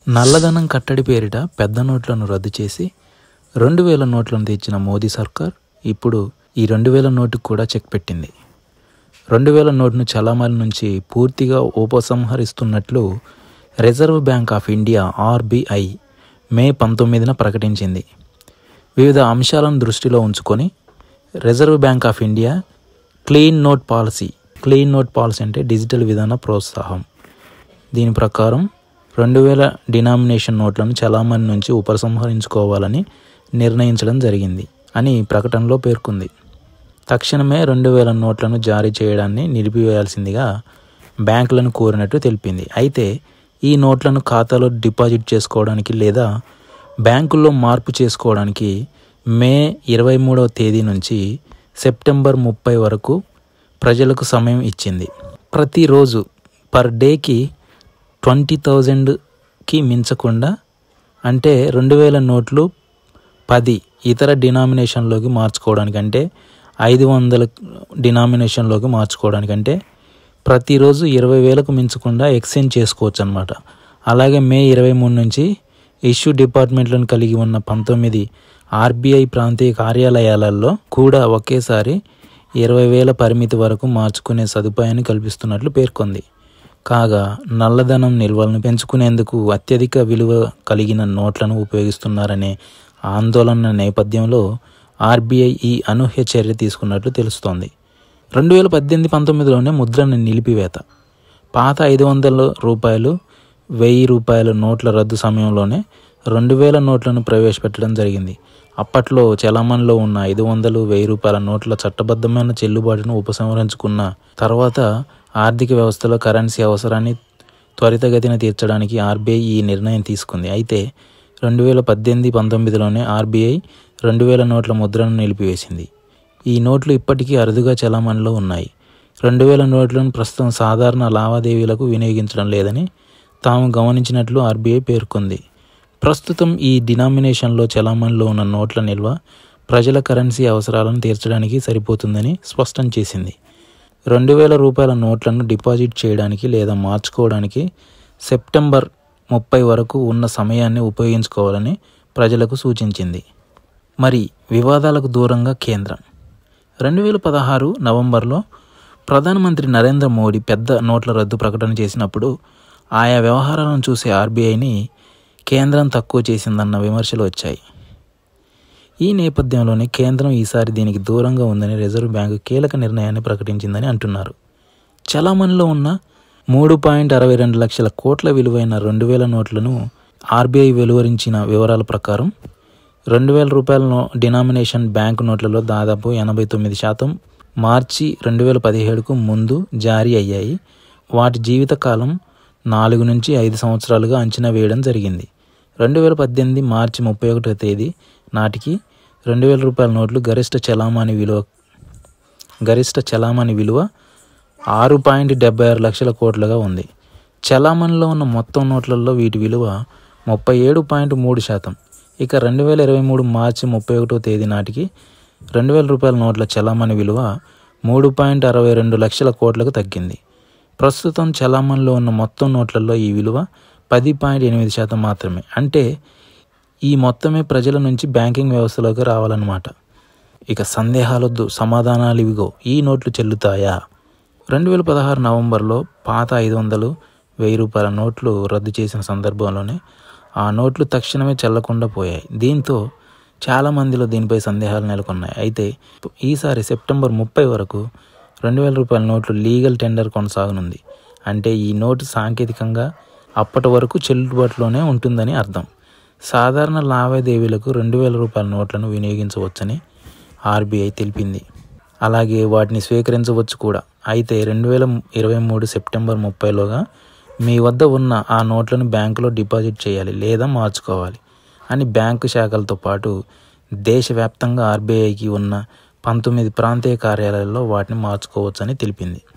నల్లధనం కట్టడి పేరిట పెద్ద నోట్లను రద్దు చేసి రెండు వేల నోట్లను తెచ్చిన మోదీ సర్కార్ ఇప్పుడు ఈ రెండు వేల నోటుకు కూడా చెక్ పెట్టింది రెండు వేల నోటును చలామణి నుంచి పూర్తిగా ఉపసంహరిస్తున్నట్లు Reserve Bank of India RBI May పంతొమ్మిదిన ప్రకటించింది వివిధ అంశాలను దృష్టిలో ఉంచుకొని Reserve Bank of India clean note policy clean note policy అంటే డిజిటల్ విధాన ప్రోత్సాహం దీని ప్రకారం రెండు వేల డినామినేషన్ నోట్లను చలామణి నుంచి ఉపసంహరించుకోవాలని నిర్ణయించడం జరిగింది అని ప్రకటనలో పేర్కొంది తక్షణమే రెండు వేల నోట్లను జారీ చేయడాన్ని నిలిపివేయాల్సిందిగా బ్యాంకులను కోరినట్టు తెలిపింది అయితే ఈ నోట్లను ఖాతాలో డిపాజిట్ చేసుకోవడానికి లేదా బ్యాంకుల్లో మార్పు చేసుకోవడానికి మే ఇరవై మూడవ తేదీ నుంచి సెప్టెంబర్ ముప్పై వరకు ప్రజలకు సమయం ఇచ్చింది ప్రతిరోజు పర్ డేకి ట్వంటీ థౌజండ్కి మించకుండా అంటే రెండు వేల నోట్లు పది ఇతర డినామినేషన్లోకి మార్చుకోవడానికి అంటే ఐదు వందల డినామినేషన్లోకి మార్చుకోవడానికి అంటే ప్రతిరోజు ఇరవై వేలకు మించకుండా ఎక్స్చేంజ్ చేసుకోవచ్చు అనమాట అలాగే మే ఇరవై మూడు నుంచి ఇష్యూ డిపార్ట్మెంట్లను కలిగి ఉన్న పంతొమ్మిది ఆర్బీఐ ప్రాంతీయ కార్యాలయాలలో కూడా ఒకేసారి ఇరవై వేల పరిమితి వరకు మార్చుకునే సదుపాయాన్ని కల్పిస్తున్నట్లు పేర్కొంది కాగా నల్లధనం నిల్వలను పెంచుకునేందుకు అత్యధిక విలువ కలిగిన నోట్లను ఉపయోగిస్తున్నారనే ఆందోళన నేపథ్యంలో ఆర్బీఐ ఈ అనూహ్య చర్య తీసుకున్నట్లు తెలుస్తోంది రెండు వేల పద్దెనిమిది పంతొమ్మిదిలోనే ముద్రణ నిలిపివేత పాత ఐదు వందల రూపాయలు వెయ్యి రూపాయల నోట్ల రద్దు సమయంలోనే రెండు వేల నోట్లను ప్రవేశపెట్టడం జరిగింది అప్పట్లో చలామణిలో ఉన్న ఐదు వందలు వెయ్యి రూపాయల నోట్ల చట్టబద్ధమైన చెల్లుబాటును ఉపసంహరించుకున్న తర్వాత ఆర్థిక వ్యవస్థలో కరెన్సీ అవసరాన్ని త్వరితగతిన తీర్చడానికి ఆర్బీఐ ఈ నిర్ణయం తీసుకుంది అయితే రెండు వేల పద్దెనిమిది పంతొమ్మిదిలోనే ఆర్బీఐ రెండు వేల నోట్ల ముద్రను నిలిపివేసింది ఈ నోట్లు ఇప్పటికీ అరుదుగా చలామణిలో ఉన్నాయి రెండు వేల నోట్లను ప్రస్తుతం సాధారణ లావాదేవీలకు వినియోగించడం లేదని తాము గమనించినట్లు ఆర్బీఐ పేర్కొంది ప్రస్తుతం ఈ డినామినేషన్లో చలామణిలో ఉన్న నోట్ల నిల్వ ప్రజల కరెన్సీ అవసరాలను తీర్చడానికి సరిపోతుందని స్పష్టం చేసింది రెండు వేల రూపాయల నోట్లను డిపాజిట్ చేయడానికి లేదా మార్చుకోవడానికి సెప్టెంబర్ ముప్పై వరకు ఉన్న సమయాన్ని ఉపయోగించుకోవాలని ప్రజలకు సూచించింది మరి వివాదాలకు దూరంగా కేంద్రం రెండు వేల పదహారు నవంబర్లో ప్రధానమంత్రి నరేంద్ర మోడీ పెద్ద నోట్ల రద్దు ప్రకటన చేసినప్పుడు ఆయా వ్యవహారాలను చూసే ఆర్బీఐని కేంద్రం తక్కువ చేసిందన్న విమర్శలు వచ్చాయి ఈ నేపథ్యంలోనే కేంద్రం ఈసారి దీనికి దూరంగా ఉందని రిజర్వ్ బ్యాంకు కీలక నిర్ణయాన్ని ప్రకటించిందని అంటున్నారు చలామణిలో ఉన్న మూడు పాయింట్ అరవై రెండు లక్షల కోట్ల విలువైన రెండు వేల నోట్లను ఆర్బీఐ వెలువరించిన వివరాల ప్రకారం రెండు వేల రూపాయల నో డినామినేషన్ బ్యాంకు నోట్లలో దాదాపు ఎనభై తొమ్మిది శాతం మార్చి రెండు వేల పదిహేడుకు ముందు జారీ అయ్యాయి వాటి జీవితకాలం నాలుగు నుంచి ఐదు సంవత్సరాలుగా అంచనా వేయడం జరిగింది రెండు వేల పద్దెనిమిది మార్చి ముప్పై ఒకటో తేదీ నాటికి రెండు వేల రూపాయల నోట్లు గరిష్ట చలామణి విలువ గరిష్ట చలామణి విలువ ఆరు పాయింట్ డెబ్బై ఆరు లక్షల కోట్లుగా ఉంది చలామణిలో ఉన్న మొత్తం నోట్లలో వీటి విలువ ముప్పై ఏడు పాయింట్ మూడు శాతం ఇక రెండు వేల ఇరవై మూడు మార్చి ముప్పై ఒకటో తేదీ నాటికి రెండు వేల రూపాయల నోట్ల చలామణి విలువ మూడు పాయింట్ అరవై రెండు లక్షల కోట్లకు తగ్గింది ప్రస్తుతం చలామణిలో ఉన్న మొత్తం నోట్లలో ఈ విలువ పది పాయింట్ ఎనిమిది శాతం మాత్రమే అంటే ఈ మొత్తమే ప్రజల నుంచి బ్యాంకింగ్ వ్యవస్థలోకి రావాలన్నమాట ఇక సందేహాలొద్దు సమాధానాలు ఇవిగో ఈ నోట్లు చెల్లుతాయా రెండు వేల పదహారు నవంబర్లో పాత ఐదు వందలు వెయ్యి రూపాయల నోట్లు రద్దు చేసిన సందర్భంలోనే ఆ నోట్లు తక్షణమే చెల్లకుండా పోయాయి దీంతో చాలామందిలో దీనిపై సందేహాలు నెలకొన్నాయి అయితే ఈసారి సెప్టెంబర్ ముప్పై వరకు రెండు వేల రూపాయల నోట్లు లీగల్ టెండర్ కొనసాగనుంది అంటే ఈ నోటు సాంకేతికంగా అప్పటి వరకు చెల్లుబాటులోనే ఉంటుందని అర్థం సాధారణ లావాదేవీలకు రెండు వేల రూపాయల నోట్లను వినియోగించవచ్చని ఆర్బీఐ తెలిపింది అలాగే వాటిని స్వీకరించవచ్చు కూడా అయితే రెండు వేల ఇరవై మూడు సెప్టెంబర్ ముప్పైలోగా మీ వద్ద ఉన్న ఆ నోట్లను బ్యాంకులో డిపాజిట్ చేయాలి లేదా మార్చుకోవాలి అని బ్యాంకు శాఖలతో పాటు దేశవ్యాప్తంగా ఆర్బీఐకి ఉన్న పంతొమ్మిది ప్రాంతీయ కార్యాలయాల్లో వాటిని మార్చుకోవచ్చని తెలిపింది